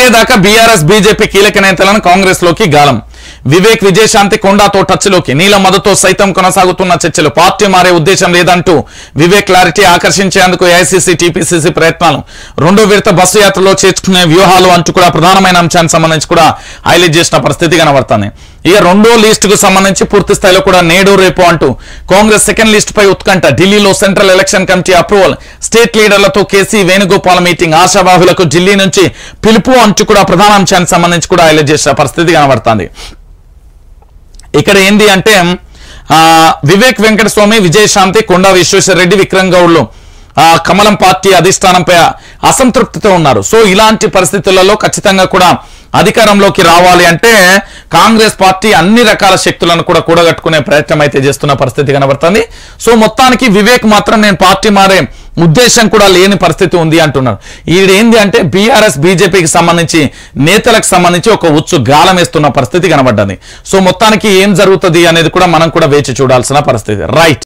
మారేదాకా BRS BJP కీలక నేతలను కాంగ్రెస్ లోకి గాలం వివేక్ విజయశాంతి కొండాతో టచ్ లోకి నీల మద్దతో సైతం కొనసాగుతున్న చర్చలు పార్టీ మారే ఉద్దేశం లేదంటూ వివేక్ క్లారిటీ ఆకర్షించేందుకు ఏఐసీసీ టీపీసీసీ ప్రయత్నాలు రెండో విడత బస్సు యాత్రలో చేర్చుకునే వ్యూహాలు అంటూ కూడా ప్రధానమైన అంశానికి సంబంధించి కూడా హైలైట్ చేసిన పరిస్థితి కనబడుతుంది ఇక రెండో లిస్ట్ కు సంబంధించి పూర్తి స్థాయిలో కూడా నేడు రేపు అంటూ కాంగ్రెస్ సెకండ్ లిస్ట్ పై ఉత్కంఠ ఢిల్లీలో central election committee approval state లీడర్లతో కేసీ వేణుగోపాల్ మీటింగ్ ఆశావాహులకు ఢిల్లీ నుంచి పిలుపు అంటూ కూడా ప్రధాన అంశానికి సంబంధించి కూడా హైలైట్ చేసిన పరిస్థితి కనబడుతుంది ఇక్కడ ఏంది అంటే ఆ, వివేక్ వెంకటస్వామి విజయశాంతి కొండా విశ్వేశ్వర రెడ్డి విక్రమ్ గౌడ్లు ఆ, కమలం పార్టీ అధిష్టానంపై అసంతృప్తితో ఉన్నారు సో ఇలాంటి పరిస్థితులలో ఖచ్చితంగా కూడా అధికారంలోకి రావాలి అంటే కాంగ్రెస్ పార్టీ అన్ని రకాల శక్తులను కూడా కూడగట్టుకునే ప్రయత్నం అయితే చేస్తున్న పరిస్థితి కనబడుతుంది సో మొత్తానికి వివేక్ మాత్రం నేను పార్టీ మారే ఉద్దేశం కూడా లేని పరిస్థితి ఉంది అంటున్నారు ఈడేంది అంటే బీఆర్ఎస్ బీజేపీకి సంబంధించి నేతలకు సంబంధించి ఒక ఉచ్చు గాలం వేస్తున్న పరిస్థితి కనబడ్డది సో మొత్తానికి ఏం జరుగుతుంది అనేది కూడా మనం కూడా వేచి చూడాల్సిన పరిస్థితి రైట్